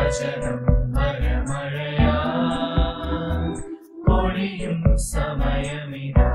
വചനം വരമഴയാ പൊഴിയും സമയമിതാ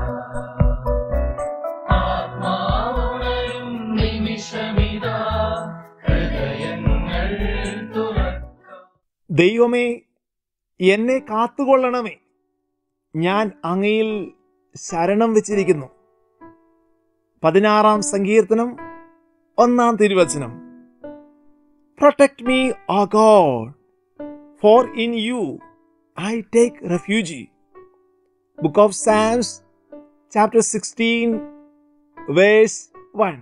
ആത്മാവുണരും നിമിഷമിതാ ഹൃദയങ്ങൾ തുറക്കാം ദൈവമേ എന്നെ കാത്തുകൊള്ളണമേ ഞാൻ അങ്ങയിൽ ശരണം വെച്ചിരിക്കുന്നു പതിനാറാം സങ്കീർത്തനം ഒന്നാം തിരുവചനം protect me O God for in you I take refuge book of Psalms chapter sixteen verse one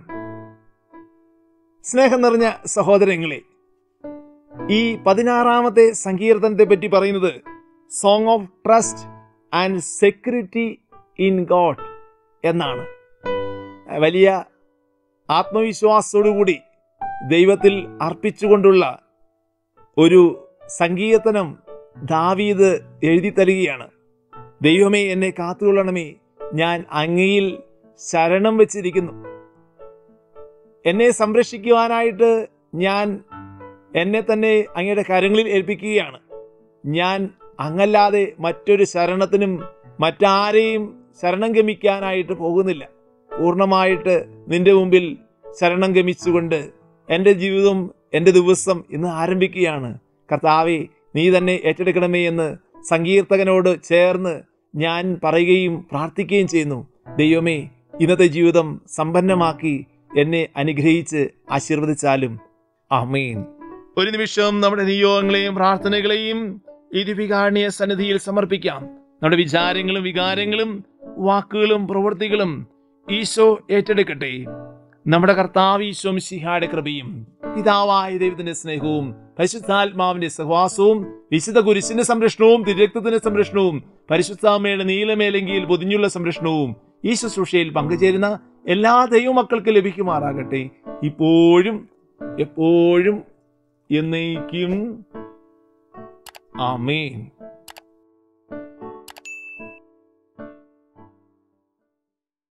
സ്നേഹം നിറഞ്ഞ സഹോദരങ്ങളെ ഈ പതിനാറാമത്തെ സങ്കീർത്തനത്തെ പറ്റി പറയുന്നത് song of trust and security in God എന്നാണ് വലിയ ആത്മവിശ്വാസത്തോടുകൂടി ദൈവത്തിൽ അർപ്പിച്ചുകൊണ്ടുള്ള ഒരു സങ്കീർത്തനം ദാവീദ് എഴുതി തരികയാണ് ദൈവമേ എന്നെ കാത്തുകൊള്ളണമേ ഞാൻ അങ്ങയിൽ ശരണം വെച്ചിരിക്കുന്നു എന്നെ സംരക്ഷിക്കുവാനായിട്ട് ഞാൻ എന്നെ തന്നെ അങ്ങയുടെ കരങ്ങളിൽ ഏൽപ്പിക്കുകയാണ് ഞാൻ അങ്ങല്ലാതെ മറ്റൊരു ശരണത്തിനും മറ്റാരെയും ശരണം ഗമിക്കാനായിട്ട് പോകുന്നില്ല പൂർണ്ണമായിട്ട് നിന്റെ മുമ്പിൽ ശരണം ഗമിച്ചുകൊണ്ട് എൻ്റെ ജീവിതം എൻ്റെ ദിവസം ഇന്ന് ആരംഭിക്കുകയാണ് കർത്താവെ നീ തന്നെ ഏറ്റെടുക്കണമേ എന്ന് സങ്കീർത്തകനോട് ചേർന്ന് ഞാൻ പറയുകയും പ്രാർത്ഥിക്കുകയും ചെയ്യുന്നു ദൈവമേ ഇന്നത്തെ ജീവിതം സമ്പന്നമാക്കി എന്നെ അനുഗ്രഹിച്ച് ആശീർവദിച്ചാലും ആമേൻ ഒരു നിമിഷം നമ്മുടെ നിയോഗങ്ങളെയും പ്രാർത്ഥനകളെയും ഈ ദിവികാരണ്യ സന്നിധിയിൽ സമർപ്പിക്കാം നമ്മുടെ വിചാരങ്ങളും വികാരങ്ങളും വാക്കുകളും പ്രവൃത്തികളും ഈശോ ഏറ്റെടുക്കട്ടെ നമ്മുടെ കർത്താവ് ഈശോ മിശിഹായുടെ കൃപയും പിതാവായ ദൈവത്തിന്റെ സ്നേഹവും പരിശുദ്ധാത്മാവിന്റെ സഹവാസവും വിശുദ്ധ കുരിശിന്റെ സംരക്ഷണവും തിരക്തത്തിന്റെ സംരക്ഷണവും പരിശുദ്ധാമയുടെ നീലമേലങ്കിയിൽ പൊതിഞ്ഞുള്ള സംരക്ഷണവും ഈ ശുശ്രൂഷയിൽ പങ്കുചേരുന്ന എല്ലാ ദൈവമക്കൾക്ക് ലഭിക്കുമാറാകട്ടെ ഇപ്പോഴും എപ്പോഴും എന്നേക്കും ആമേൻ